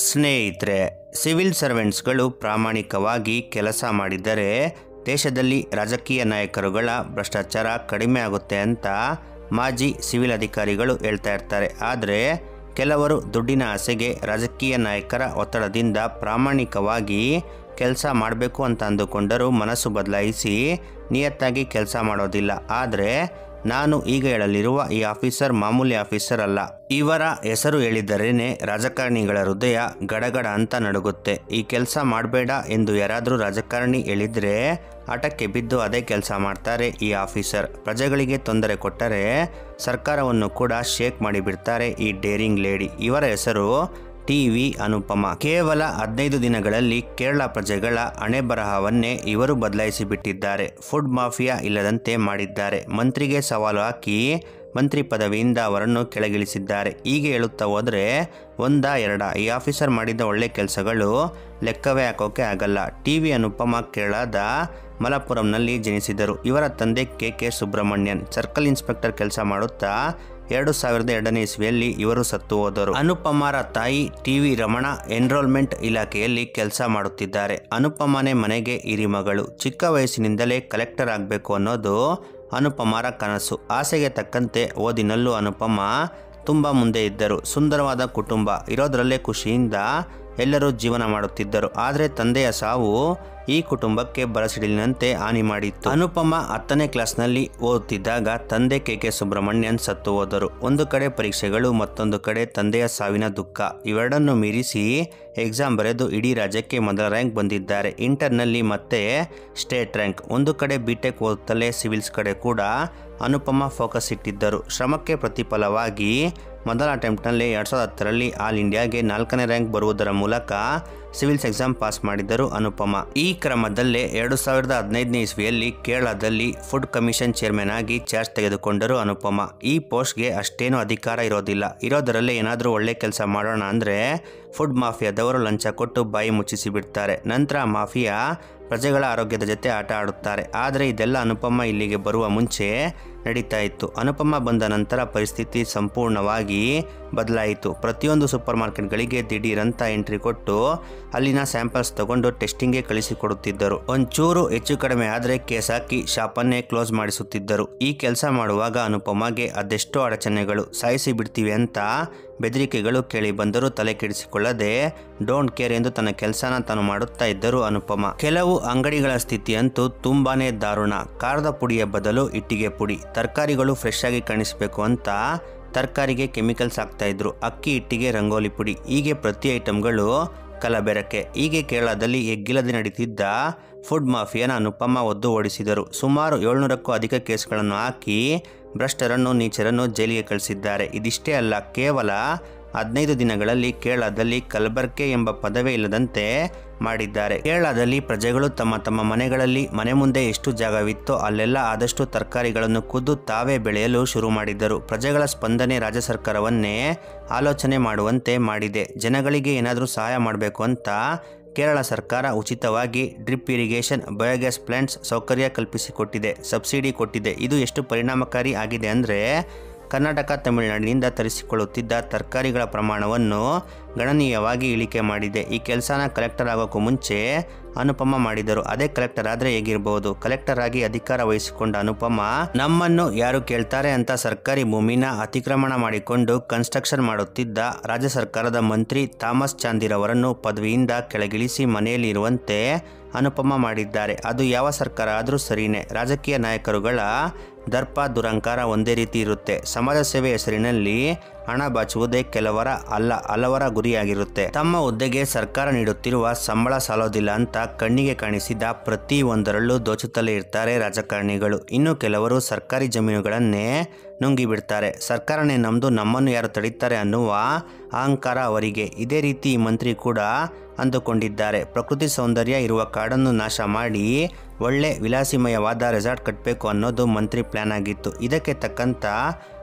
ಸ್ನೇಹಿತರೆ ಸಿವಿಲ್ ಸರ್ವೆಂಟ್ಸ್ಗಳು ಪ್ರಾಮಾಣಿಕವಾಗಿ ಕೆಲಸ ಮಾಡಿದರೆ ದೇಶದಲ್ಲಿ ರಾಜಕೀಯ ನಾಯಕರುಗಳ ಭ್ರಷ್ಟಾಚಾರ ಕಡಿಮೆ ಆಗುತ್ತೆ ಅಂತ ಮಾಜಿ ಸಿವಿಲ್ ಅಧಿಕಾರಿಗಳು ಹೇಳ್ತಾ ಇರ್ತಾರೆ ಆದರೆ ಕೆಲವರು ದುಡ್ಡಿನ ಆಸೆಗೆ ರಾಜಕೀಯ ನಾಯಕರ ಒತ್ತಡದಿಂದ ಪ್ರಾಮಾಣಿಕವಾಗಿ ಕೆಲಸ ಮಾಡಬೇಕು ಅಂತ ಅಂದುಕೊಂಡರೂ ಮನಸ್ಸು ಬದಲಾಯಿಸಿ ನಿಯತ್ತಾಗಿ ಕೆಲಸ ಮಾಡೋದಿಲ್ಲ ಆದರೆ ನಾನು ಈಗ ಹೇಳಲಿರುವ ಈ ಆಫೀಸರ್ ಮಾಮೂಲಿ ಆಫೀಸರ್ ಅಲ್ಲ ಇವರ ಹೆಸರು ಹೇಳಿದರೇನೆ ರಾಜಕಾರಣಿಗಳ ಹೃದಯ ಗಡಗಡ ಅಂತ ನಡುಗುತ್ತೆ ಈ ಕೆಲಸ ಮಾಡಬೇಡ ಎಂದು ಯಾರಾದರೂ ರಾಜಕಾರಣಿ ಹೇಳಿದ್ರೆ ಆಟಕ್ಕೆ ಬಿದ್ದು ಅದೇ ಕೆಲಸ ಮಾಡ್ತಾರೆ ಈ ಆಫೀಸರ್ ಪ್ರಜೆಗಳಿಗೆ ತೊಂದರೆ ಕೊಟ್ಟರೆ ಸರ್ಕಾರವನ್ನು ಕೂಡ ಶೇಕ್ ಮಾಡಿಬಿಡ್ತಾರೆ ಈ ಡೇರಿಂಗ್ ಲೇಡಿ ಇವರ ಹೆಸರು ಟಿ ವಿ ಅನುಪಮ ಕೇವಲ ಹದಿನೈದು ದಿನಗಳಲ್ಲಿ ಕೇರಳ ಪ್ರಜೆಗಳ ಹಣೆ ಬರಹವನ್ನೇ ಇವರು ಬದಲಾಯಿಸಿ ಬಿಟ್ಟಿದ್ದಾರೆ ಫುಡ್ ಮಾಫಿಯಾ ಇಲ್ಲದಂತೆ ಮಾಡಿದ್ದಾರೆ ಮಂತ್ರಿಗೆ ಸವಾಲು ಹಾಕಿ ಮಂತ್ರಿ ಪದವಿಯಿಂದ ಅವರನ್ನು ಕೆಳಗಿಳಿಸಿದ್ದಾರೆ ಹೀಗೆ ಹೇಳುತ್ತಾ ಹೋದರೆ ಒಂದ ಎರಡ ಈ ಆಫೀಸರ್ ಮಾಡಿದ ಒಳ್ಳೆ ಕೆಲಸಗಳು ಲೆಕ್ಕವೇ ಹಾಕೋಕೆ ಆಗಲ್ಲ ಟಿ ವಿ ಅನುಪಮ ಕೇರಳದ ಮಲಪುರಂನಲ್ಲಿ ಜನಿಸಿದರು ಇವರ ತಂದೆ K K Subrahmanyan circle inspector ಕೆಲಸ ಮಾಡುತ್ತಾ ಎರಡು ಸಾವಿರದ ಎರಡನೇ ಇಸ್ವಿಯಲ್ಲಿ ಇವರು ಸತ್ತು ಹೋದರು ಅನುಪಮಾರ ತಾಯಿ ಟಿ ವಿ ರಮಣ ಎನ್ರೋಲ್ಮೆಂಟ್ ಇಲಾಖೆಯಲ್ಲಿ ಕೆಲಸ ಮಾಡುತ್ತಿದ್ದಾರೆ ಅನುಪಮನೆ ಮನೆಗೆ ಹಿರಿಮಗಳು ಚಿಕ್ಕ ವಯಸ್ಸಿನಿಂದಲೇ ಕಲೆಕ್ಟರ್ ಆಗಬೇಕು ಅನ್ನೋದು ಅನುಪಮಾರ ಕನಸು ಆಸೆಗೆ ತಕ್ಕಂತೆ ಓದಿನಲ್ಲೂ ಅನುಪಮ ತುಂಬ ಮುಂದೆ ಇದ್ದರು ಸುಂದರವಾದ ಕುಟುಂಬ ಇರೋದರಲ್ಲೇ ಖುಷಿಯಿಂದ ಎಲ್ಲರೂ ಜೀವನ ಮಾಡುತ್ತಿದ್ದರು ಆದರೆ ತಂದೆಯ ಸಾವು ಈ ಕುಟುಂಬಕ್ಕೆ ಬರಸಿಡಿಲಿನಂತೆ ಹಾನಿ ಮಾಡಿತ್ತು ಅನುಪಮ ಹತ್ತನೇ ಕ್ಲಾಸ್ನಲ್ಲಿ ಓದುತ್ತಿದ್ದಾಗ ತಂದೆ ಕೆ ಕೆ ಸುಬ್ರಹ್ಮಣ್ಯನ್ ಸತ್ತು ಹೋದರು ಒಂದು ಕಡೆ ಪರೀಕ್ಷೆಗಳು ಮತ್ತೊಂದು ಕಡೆ ತಂದೆಯ ಸಾವಿನ ದುಃಖ ಇವೆರಡನ್ನು ಮೀರಿಸಿ ಎಕ್ಸಾಮ್ ಬರೆದು ಇಡೀ ರಾಜ್ಯಕ್ಕೆ ಮೊದಲ ರ್ಯಾಂಕ್ ಬಂದಿದ್ದಾರೆ ಇಂಟರ್ನಲ್ಲಿ ಮತ್ತೆ ಸ್ಟೇಟ್ ರ್ಯಾಂಕ್ ಒಂದು ಕಡೆ ಬಿಟೆಕ್ ಓದುತ್ತಲೇ ಸಿವಿಲ್ಸ್ ಕಡೆ ಕೂಡ ಅನುಪಮ ಫೋಕಸ್ ಇಟ್ಟಿದ್ದರು ಶ್ರಮಕ್ಕೆ ಪ್ರತಿಫಲವಾಗಿ ಮೊದಲ ಅಟೆಂಪ್ಟ್ನಲ್ಲಿ ಎರಡು ಸಾವಿರದ ಹತ್ತರಲ್ಲಿ ಆಲ್ ಇಂಡಿಯಾಗೆ ನಾಲ್ಕನೇ ರ್ಯಾಂಕ್ ಬರುವುದರ ಮೂಲಕ ಸಿವಿಲ್ಸ್ ಎಕ್ಸಾಮ್ ಪಾಸ್ ಮಾಡಿದರು ಅನುಪಮ ಈ ಕ್ರಮದಲ್ಲೇ ಎರಡು ಸಾವಿರದ ಹದಿನೈದನೇ ಇಸ್ವಿಯಲ್ಲಿ ಕೇರಳದಲ್ಲಿ ಫುಡ್ ಕಮಿಷನ್ ಚೇರ್ಮನ್ ಆಗಿ ಚಾರ್ಜ್ ತೆಗೆದುಕೊಂಡರು ಅನುಪಮ ಈ ಪೋಸ್ಟ್ಗೆ ಅಷ್ಟೇನು ಅಧಿಕಾರ ಇರೋದಿಲ್ಲ ಇರೋದರಲ್ಲೇ ಏನಾದರೂ ಒಳ್ಳೆ ಕೆಲಸ ಮಾಡೋಣ ಅಂದರೆ ಫುಡ್ ಮಾಫಿಯಾದವರು ಲಂಚ ಕೊಟ್ಟು ಬಾಯಿ ಮುಚ್ಚಿಸಿ ಬಿಡ್ತಾರೆ ನಂತರ ಮಾಫಿಯಾ ಪ್ರಜೆಗಳ ಆರೋಗ್ಯದ ಜೊತೆ ಆಟ ಆಡುತ್ತಾರೆ ಆದರೆ ಇದೆಲ್ಲ ಅನುಪಮ ಇಲ್ಲಿಗೆ ಬರುವ ಮುಂಚೆ ನಡೀತಾ ಇತ್ತು ಅನುಪಮ ಬಂದ ನಂತರ ಪರಿಸ್ಥಿತಿ ಸಂಪೂರ್ಣವಾಗಿ ಬದಲಾಯಿತು ಪ್ರತಿಯೊಂದು ಸೂಪರ್ ಮಾರ್ಕೆಟ್ಗಳಿಗೆ ದಿಢೀರಂತ ಎಂಟ್ರಿ ಕೊಟ್ಟು ಅಲ್ಲಿನ ಸ್ಯಾಂಪಲ್ಸ್ ತಗೊಂಡು ಟೆಸ್ಟಿಂಗ್ಗೆ ಕಳಿಸಿಕೊಡುತ್ತಿದ್ದರು ಒಂಚೂರು ಹೆಚ್ಚು ಕಡಿಮೆ ಆದರೆ ಕೇಸ್ ಹಾಕಿ ಶಾಪನ್ನೇ ಕ್ಲೋಸ್ ಮಾಡಿಸುತ್ತಿದ್ದರು ಈ ಕೆಲಸ ಮಾಡುವಾಗ ಅನುಪಮಗೆ ಅದೆಷ್ಟೋ ಅಡಚಣೆಗಳು ಸಾಯಿಸಿ ಬಿಡ್ತೀವಿ ಅಂತ ಬೆದರಿಕೆಗಳು ಕೇಳಿ ಬಂದರೂ ತಲೆ ಕೆಡಿಸಿಕೊಳ್ಳದೆ ಡೋಂಟ್ ಕೇರ್ ಎಂದು ತನ್ನ ಕೆಲಸನ ತಾನು ಮಾಡುತ್ತಾ ಇದ್ದರು ಅನುಪಮ ಕೆಲವು ಅಂಗಡಿಗಳ ಸ್ಥಿತಿಯಂತೂ ತುಂಬಾನೇ ದಾರುಣ ಖಾರದ ಪುಡಿಯ ಬದಲು ಇಟ್ಟಿಗೆ ಪುಡಿ ತರಕಾರಿಗಳು ಫ್ರೆಶ್ ಆಗಿ ಕಾಣಿಸಬೇಕು ಅಂತ ತರಕಾರಿಗೆ ಕೆಮಿಕಲ್ಸ್ ಹಾಕ್ತಾ ಇದ್ರು ಅಕ್ಕಿ ಇಟ್ಟಿಗೆ ರಂಗೋಲಿ ಪುಡಿ ಹೀಗೆ ಪ್ರತಿ ಐಟಮ್ಗಳು ಕಲಬೆರಕೆ ಹೀಗೆ ಕೇರಳದಲ್ಲಿ ಎಗ್ಗಿಲ್ಲದೆ ನಡೀತಿದ್ದ ಫುಡ್ ಮಾಫಿಯಾನ ಅನುಪಮ ಒದ್ದು ಓಡಿಸಿದರು ಸುಮಾರು ಏಳ್ನೂರಕ್ಕೂ ಅಧಿಕ ಕೇಸ್ಗಳನ್ನು ಹಾಕಿ ಭ್ರಷ್ಟರನ್ನು ನೀಚರನ್ನು ಜೈಲಿಗೆ ಕಳಿಸಿದ್ದಾರೆ ಇದಿಷ್ಟೇ ಅಲ್ಲ ಕೇವಲ ಹದಿನೈದು ದಿನಗಳಲ್ಲಿ ಕೇರಳದಲ್ಲಿ ಕಲಬರ್ಕೆ ಎಂಬ ಪದವೇ ಇಲ್ಲದಂತೆ ಮಾಡಿದ್ದಾರೆ ಕೇರಳದಲ್ಲಿ ಪ್ರಜೆಗಳು ತಮ್ಮ ತಮ್ಮ ಮನೆಗಳಲ್ಲಿ ಮನೆ ಮುಂದೆ ಎಷ್ಟು ಜಾಗವಿತ್ತೋ ಅಲ್ಲೆಲ್ಲ ಆದಷ್ಟು ತರಕಾರಿಗಳನ್ನು ಖುದ್ದು ತಾವೇ ಬೆಳೆಯಲು ಶುರು ಮಾಡಿದ್ದರು ಪ್ರಜೆಗಳ ಸ್ಪಂದನೆ ರಾಜ್ಯ ಸರ್ಕಾರವನ್ನೇ ಆಲೋಚನೆ ಮಾಡುವಂತೆ ಮಾಡಿದೆ ಜನಗಳಿಗೆ ಏನಾದರೂ ಸಹಾಯ ಮಾಡಬೇಕು ಅಂತ ಕೇರಳ ಸರ್ಕಾರ ಉಚಿತವಾಗಿ ಡ್ರಿಪ್ ಇರಿಗೇಷನ್ ಬಯೋಗ್ಯಾಸ್ ಪ್ಲಾಂಟ್ಸ್ ಸೌಕರ್ಯ ಕಲ್ಪಿಸಿಕೊಟ್ಟಿದೆ ಸಬ್ಸಿಡಿ ಕೊಟ್ಟಿದೆ ಇದು ಎಷ್ಟು ಪರಿಣಾಮಕಾರಿ ಆಗಿದೆ ಅಂದರೆ ಕರ್ನಾಟಕ ತಮಿಳುನಾಡಿನಿಂದ ತರಿಸಿಕೊಳ್ಳುತ್ತಿದ್ದ ತರಕಾರಿಗಳ ಪ್ರಮಾಣವನ್ನು ಗಣನೀಯವಾಗಿ ಇಳಿಕೆ ಮಾಡಿದೆ ಈ ಕೆಲಸನ ಕಲೆಕ್ಟರ್ ಆಗೋಕ್ಕೂ ಮುಂಚೆ ಅನುಪಮ ಮಾಡಿದರು ಅದೇ ಕಲೆಕ್ಟರ್ ಆದರೆ ಹೇಗಿರಬಹುದು ಕಲೆಕ್ಟರ್ ಆಗಿ ಅಧಿಕಾರ ವಹಿಸಿಕೊಂಡ ಅನುಪಮ ನಮ್ಮನ್ನು ಯಾರು ಕೇಳ್ತಾರೆ ಅಂತ ಸರ್ಕಾರಿ ಭೂಮಿನ ಅತಿಕ್ರಮಣ ಮಾಡಿಕೊಂಡು ಕನ್ಸ್ಟ್ರಕ್ಷನ್ ಮಾಡುತ್ತಿದ್ದ ರಾಜ್ಯ ಸರ್ಕಾರದ ಮಂತ್ರಿ ಥಾಮಸ್ ಚಾಂದಿರವರನ್ನು ಪದವಿಯಿಂದ ಕೆಳಗಿಳಿಸಿ ಮನೆಯಲ್ಲಿ ಇರುವಂತೆ ಅನುಪಮ ಮಾಡಿದ್ದಾರೆ ಅದು ಯಾವ ಸರ್ಕಾರ ಆದರೂ ಸರಿನೇ ರಾಜಕೀಯ ನಾಯಕರುಗಳ ದರ್ಪ ದುರಂಕಾರ ಒಂದೇ ರೀತಿ ಇರುತ್ತೆ ಸಮಾಜ ಸೇವೆ ಹೆಸರಿನಲ್ಲಿ ಹಣ ಬಾಚುವುದೇ ಕೆಲವರ ಅಲ್ಲ ಹಲವರ ಗುರಿಯಾಗಿರುತ್ತೆ ತಮ್ಮ ಹುದ್ದೆಗೆ ಸರ್ಕಾರ ನೀಡುತ್ತಿರುವ ಸಂಬಳ ಸಾಲೋದಿಲ್ಲ ಅಂತ ಕಣ್ಣಿಗೆ ಕಾಣಿಸಿದ ಪ್ರತಿ ಒಂದರಲ್ಲೂ ದೋಚುತ್ತಲೇ ಇರ್ತಾರೆ ರಾಜಕಾರಣಿಗಳು ಇನ್ನು ಕೆಲವರು ಸರ್ಕಾರಿ ಜಮೀನುಗಳನ್ನೇ ನುಂಗಿಬಿಡ್ತಾರೆ ಸರ್ಕಾರನೇ ನಮ್ಮದು ನಮ್ಮನ್ನು ಯಾರು ತಡೀತಾರೆ ಅನ್ನುವ ಅಹಂಕಾರ ಅವರಿಗೆ ಇದೇ ರೀತಿ ಈ ಮಂತ್ರಿ ಕೂಡ ಅಂದುಕೊಂಡಿದ್ದಾರೆ ಪ್ರಕೃತಿ ಸೌಂದರ್ಯ ಇರುವ ಕಾಡನ್ನು ನಾಶ ಮಾಡಿ ಒಳ್ಳೆ ವಿಲಾಸಿಮಯವಾದ ರೆಸಾರ್ಟ್ ಕಟ್ಟಬೇಕು ಅನ್ನೋದು ಮಂತ್ರಿ ಪ್ಲಾನ್ ಆಗಿತ್ತು ಇದಕ್ಕೆ ತಕ್ಕಂತ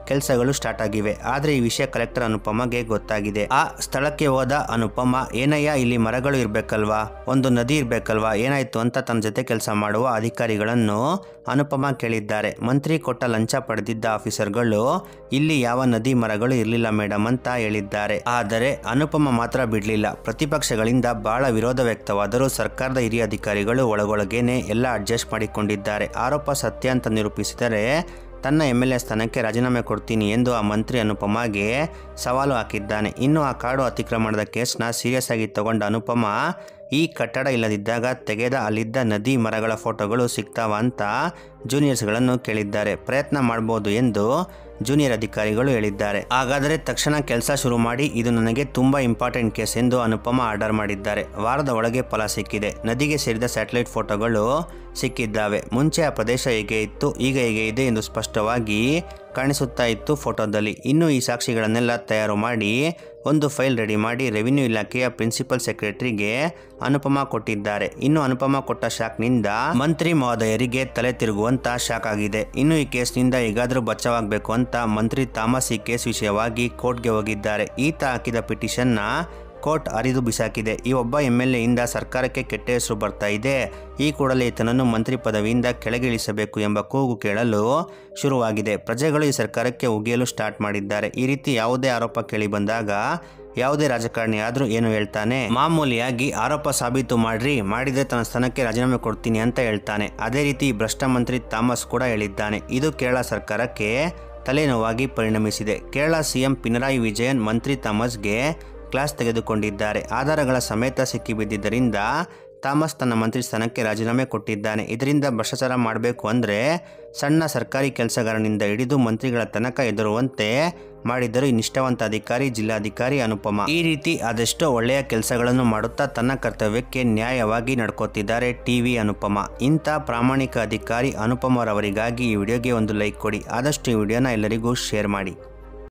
ಕೆಲಸಗಳು ಸ್ಟಾರ್ಟ್ ಆಗಿವೆ ಆದರೆ ಈ ವಿಷಯ ಕಲೆಕ್ಟರ್ ಅನುಪಮಗೆ ಗೊತ್ತಾಗಿದೆ ಆ ಸ್ಥಳಕ್ಕೆ ಹೋದ ಅನುಪಮ ಏನಯ್ಯ ಇಲ್ಲಿ ಮರಗಳು ಇರ್ಬೇಕಲ್ವಾ ಒಂದು ನದಿ ಇರ್ಬೇಕಲ್ವಾ ಏನಾಯ್ತು ಅಂತ ತನ್ನ ಜೊತೆ ಕೆಲಸ ಮಾಡುವ ಅಧಿಕಾರಿಗಳನ್ನು ಅನುಪಮ ಕೇಳಿದ್ದಾರೆ ಮಂತ್ರಿ ಕೊಟ್ಟ ಲಂಚ ಪಡೆದಿದ್ದ ಆಫೀಸರ್ಗಳು ಇಲ್ಲಿ ಯಾವ ನದಿ ಮರಗಳು ಇರಲಿಲ್ಲ ಮೇಡಮ್ ಅಂತ ಹೇಳಿದ್ದಾರೆ ಆದರೆ ಅನುಪಮ ಮಾತ್ರ ಬಿಡಲಿಲ್ಲ ಪ್ರತಿಪಕ್ಷಗಳಿಂದ ಬಹಳ ವಿರೋಧ ವ್ಯಕ್ತವಾದರೂ ಸರ್ಕಾರದ ಹಿರಿಯ ಅಧಿಕಾರಿಗಳು ಒಳಗೊಳಗೇನೆ ಎಲ್ಲ ಅಡ್ಜಸ್ಟ್ ಮಾಡಿಕೊಂಡಿದ್ದಾರೆ ಆರೋಪ ಸತ್ಯ ಅಂತ ನಿರೂಪಿಸಿದರೆ ತನ್ನ ಎಮ್ ಎಲ್ ಎ ಸ್ಥಾನಕ್ಕೆ ರಾಜೀನಾಮೆ ಕೊಡ್ತೀನಿ ಎಂದು ಆ ಮಂತ್ರಿ ಅನುಪಮಗೆ ಸವಾಲು ಹಾಕಿದ್ದಾನೆ ಇನ್ನು ಆ ಕಾಡು ಅತಿಕ್ರಮಣದ ಕೇಸ್ನ ಸೀರಿಯಸ್ ಆಗಿ ತಗೊಂಡ ಅನುಪಮ ಈ ಕಟ್ಟಡ ಇಲ್ಲದಿದ್ದಾಗ ತೆಗೆದ ಅಲ್ಲಿದ್ದ ನದಿ ಮರಗಳ ಫೋಟೋಗಳು ಸಿಗ್ತಾವ ಅಂತ ಜೂನಿಯರ್ಸ್ಗಳನ್ನು ಕೇಳಿದ್ದಾರೆ ಪ್ರಯತ್ನ ಮಾಡ್ಬೋದು ಎಂದು ಜೂನಿಯರ್ ಅಧಿಕಾರಿಗಳು ಹೇಳಿದ್ದಾರೆ ಹಾಗಾದರೆ ತಕ್ಷಣ ಕೆಲಸ ಶುರು ಮಾಡಿ ಇದು ನನಗೆ ತುಂಬಾ ಇಂಪಾರ್ಟೆಂಟ್ ಕೇಸ್ ಎಂದು ಅನುಪಮ ಆರ್ಡರ್ ಮಾಡಿದ್ದಾರೆ ವಾರದ ಒಳಗೆ ಫಲ ಸಿಕ್ಕಿದೆ ನದಿಗೆ ಸೇರಿದ ಸ್ಯಾಟಲೈಟ್ ಫೋಟೋಗಳು ಸಿಕ್ಕಿದ್ದಾವೆ ಮುಂಚೆ ಆ ಪ್ರದೇಶ ಹೇಗೆ ಇತ್ತು ಈಗ ಹೇಗೆ ಇದೆ ಎಂದು ಸ್ಪಷ್ಟವಾಗಿ ಕಾಣಿಸುತ್ತಾ ಇತ್ತು ಫೋಟೋದಲ್ಲಿ ಇನ್ನು ಈ ಸಾಕ್ಷಿಗಳನ್ನೆಲ್ಲ ತಯಾರು ಮಾಡಿ ಒಂದು ಫೈಲ್ ರೆಡಿ ಮಾಡಿ ರೆವಿನ್ಯೂ ಇಲಾಖೆಯ ಪ್ರಿನ್ಸಿಪಲ್ ಸೆಕ್ರೆಟರಿಗೆ ಅನುಪಮ ಕೊಟ್ಟಿದ್ದಾರೆ ಇನ್ನು ಅನುಪಮ ಕೊಟ್ಟ ಶಾಕ್ನಿಂದ ಮಂತ್ರಿ ಮಹೋದಯರಿಗೆ ತಲೆ ತಿರುಗುವಂತ ಶಾಕ್ ಆಗಿದೆ ಇನ್ನು ಈ ಕೇಸ್ನಿಂದ ಹೇಗಾದರೂ ಬಚಾವಾಗಬೇಕು ಅಂತ ಮಂತ್ರಿ ಥಾಮಸ್ ಈ ಕೇಸ್ ವಿಷಯವಾಗಿ ಕೋರ್ಟ್ಗೆ ಹೋಗಿದ್ದಾರೆ ಈತ ಹಾಕಿದ ಪಿಟಿಷನ್ನ ಕೋರ್ಟ್ ಅರಿದು ಬಿಸಾಕಿದೆ ಈ ಒಬ್ಬ ಎಮ್ ಎಲ್ ಎಯಿಂದ ಸರ್ಕಾರಕ್ಕೆ ಕೆಟ್ಟ ಹೆಸರು ಬರ್ತಾ ಇದೆ ಈ ಕೂಡಲೇ ಈತನನ್ನು ಮಂತ್ರಿ ಪದವಿಯಿಂದ ಕೆಳಗಿಳಿಸಬೇಕು ಎಂಬ ಕೂಗು ಕೇಳಲು ಶುರುವಾಗಿದೆ ಪ್ರಜೆಗಳು ಈ ಸರ್ಕಾರಕ್ಕೆ ಉಗಿಯಲು ಸ್ಟಾರ್ಟ್ ಮಾಡಿದ್ದಾರೆ ಈ ರೀತಿ ಯಾವುದೇ ಆರೋಪ ಕೇಳಿ ಬಂದಾಗ ಯಾವುದೇ ರಾಜಕಾರಣಿ ಆದರೂ ಏನು ಹೇಳ್ತಾನೆ ಮಾಮೂಲಿಯಾಗಿ ಆರೋಪ ಸಾಬೀತು ಮಾಡ್ರಿ ಮಾಡಿದ್ರೆ ತನ್ನ ಸ್ಥಾನಕ್ಕೆ ರಾಜೀನಾಮೆ ಕೊಡ್ತೀನಿ ಅಂತ ಹೇಳ್ತಾನೆ ಅದೇ ರೀತಿ ಭ್ರಷ್ಟ ಮಂತ್ರಿ ಥಾಮಸ್ ಕೂಡ ಹೇಳಿದ್ದಾನೆ ಇದು ಕೇರಳ ಸರ್ಕಾರಕ್ಕೆ ತಲೆನೋವಾಗಿ ಪರಿಣಮಿಸಿದೆ ಕೇರಳ ಸಿಎಂ ಪಿನರಾಯಿ ವಿಜಯನ್ ಮಂತ್ರಿ ಥಾಮಸ್ಗೆ ಕ್ಲಾಸ್ ತೆಗೆದುಕೊಂಡಿದ್ದಾರೆ ಆಧಾರಗಳ ಸಮೇತ ಸಿಕ್ಕಿಬಿದ್ದಿದ್ದರಿಂದ ಥಾಮಸ್ ತನ್ನ ಮಂತ್ರಿ ಸ್ಥಾನಕ್ಕೆ ರಾಜೀನಾಮೆ ಕೊಟ್ಟಿದ್ದಾನೆ ಇದರಿಂದ ಭ್ರಷ್ಟಾಚಾರ ಮಾಡಬೇಕು ಅಂದರೆ ಸಣ್ಣ ಸರ್ಕಾರಿ ಕೆಲಸಗಾರನಿಂದ ಹಿಡಿದು ಮಂತ್ರಿಗಳ ತನಕ ಎದುರುವಂತೆ ಮಾಡಿದ್ದರು ಈ ನಿಷ್ಠಾವಂತ ಅಧಿಕಾರಿ ಜಿಲ್ಲಾಧಿಕಾರಿ ಅನುಪಮ ಈ ರೀತಿ ಅದೆಷ್ಟೋ ಒಳ್ಳೆಯ ಕೆಲಸಗಳನ್ನು ಮಾಡುತ್ತಾ ತನ್ನ ಕರ್ತವ್ಯಕ್ಕೆ ನ್ಯಾಯವಾಗಿ ನಡ್ಕೋತಿದ್ದಾರೆ ಟಿವಿ ಅನುಪಮ ಇಂಥ ಪ್ರಾಮಾಣಿಕ ಅಧಿಕಾರಿ ಅನುಪಮರವರಿಗಾಗಿ ಈ ವಿಡಿಯೋಗೆ ಒಂದು ಲೈಕ್ ಕೊಡಿ ಆದಷ್ಟು ಈ ವಿಡಿಯೋನ ಎಲ್ಲರಿಗೂ ಶೇರ್ ಮಾಡಿ